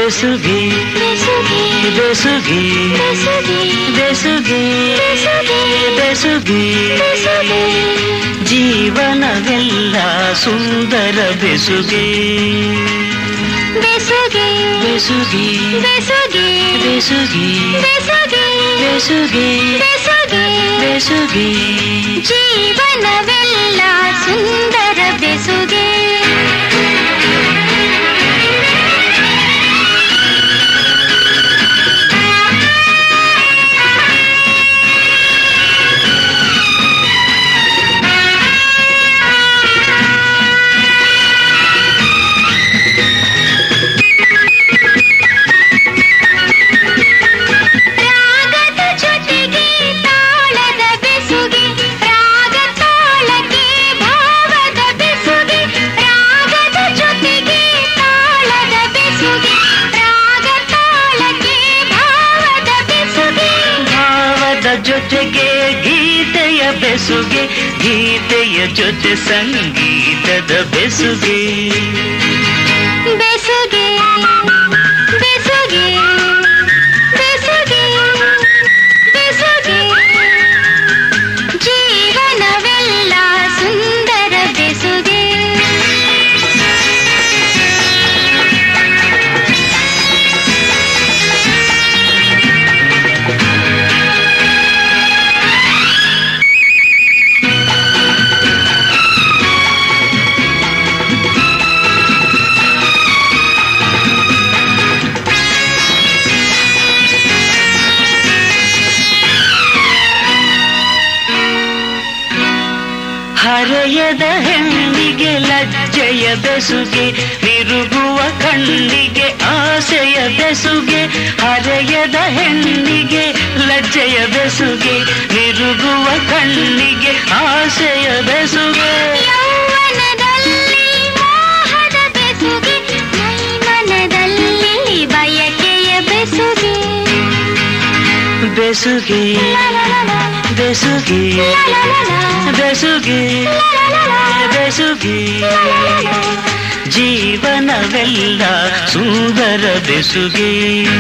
ಬೆಸುಗೆ ಬೆಸುಗೆ ಬೆಸುಗೆ ಬೆಸುಗೆ ಬೆಸುಗೆ ಬೆಸುಗೆ ಬೆಸುಗೆ ಬೆಸುಗೆ ಜೀವನವೆಲ್ಲ ಸುಂದರ ಬೆಸುಗೆ ಬೆಸುಗೆ ಬೆಸುಗೆ ಬೆಸುಗೆ ಬೆಸುಗೆ ಬೆಸುಗೆ ಬೆಸುಗೆ ಬೆಸುಗೆ ಬೆಸುಗೆ ಜೀವನವೆಲ್ಲ ಸುಂದರ ಬೆಸುಗೆ ರಾಗದ ಜೊತೆಗೆ ತಾಳದ ಬೆಸುಗೆ ರಾಗ ತಾಳಕ್ಕೆ ಭಾವದ ಬೆಸುಗೆ ರಾಗದ ಜೊತೆಗೆ ತಾಳದ ಬೆಸುಗೆ ರಾಗ ತಾಳಕ್ಕೆ ಭಾವದ ಬೆಸುಗೆ ಭಾವದ ಜೊತೆಗೆ ಗೀತೆಯ ಬೆಸುಗೆ ಗೀತೆಯ ಜೊತೆ ಸಂಗೀತದ ಬೆಸುಗೆ ಬೆಸುಗೆ ಬೆಸುಗೆ ಬೆಸುಗೆ ಬೆಸುಗೆ ಜೀವನವೆಲ್ಲ ಸುಂದರ ಬೆಸುಗೆ ಹರೆಯದ ಹೆಣ್ಣಿಗೆ ಲಜ್ಜೆಯ ಬೆಸುಗೆ ತಿರುಗುವ ಕಣ್ಣಿಗೆ ಆಸೆಯ ಬೆಸುಗೆ ಹರೆಯದ ಹೆಣ್ಣಿಗೆ ಲಜ್ಜೆಯ ಬೆಸುಗೆ ತಿರುಗುವ ಕಣ್ಣಿಗೆ ಆಸೆಯ ಬೆಸುಗೆ ಯೌವನದಲ್ಲಿ ಮೋಹದ ಬೆಸುಗೆ ಮೈಮನದಲ್ಲಿ ಬಯಕೆಯ ಬೆಸುಗೆ ಬೆಸುಗೆ ಬೆಸುಗೆ ಬೆಸುಗೆ ಬೆಸುಗೆ ಜೀವನವೆಲ್ಲ ಸುಂದರ ಬೆಸುಗೆ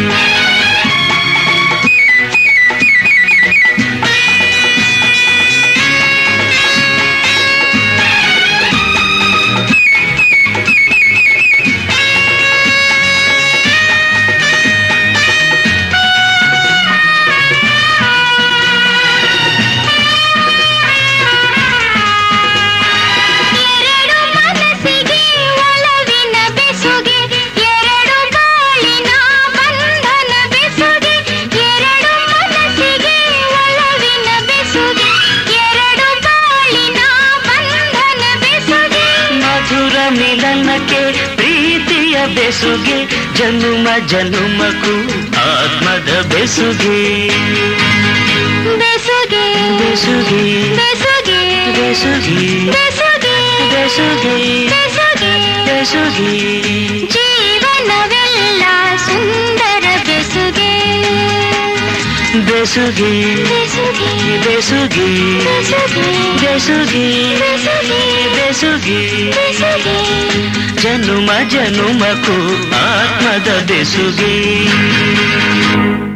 ಎರಡು ಮನಸ್ಸಿಗೆ ಒಲವಿನ ಬೆಸುಗೆ ಎರಡು ಬಾಳಿನ ಬಂಧನ ಬೆಸುಗೆ ಎರಡು ಮನಸ್ಸಿಗೆ ಒಲವಿನ ಬೆಸುಗೆ ಎರಡು ಬಾಳಿನ ಬಂಧನ ಬೆಸುಗೆ ಮಧುರ ಮಿಲನಕ್ಕೆ ಪ್ರೀತಿಯ ಬೆಸುಗೆ ಜನುಮ ಜನುಮಕ್ಕೂ ಆತ್ಮದ ಬೆಸುಗೆ ಬೆಸುಗೆ ಬೆಸುಗೆ ಬೆಸುಗೆ ಬೆಸುಗೆ ಬೆಸುಗೆ ಬೆಸುಗೆ ಬೆಸುಗೆ ಬೆಸುಗೆ ಜೀವನವೆಲ್ಲ ಸುಂದರ ಬೆಸುಗೆ ಬೆಸುಗೆ ಬೆಸುಗೆ ಬೆಸುಗೆ ಬೆಸುಗೆ ಬೆಸುಗೆ ಬೆಸುಗೆ ಬೆಸುಗೆ ಬೆಸುಗೆ ಜನುಮ ಜನುಮಕ್ಕೂ ಆತ್ಮದ ಬೆಸುಗೆ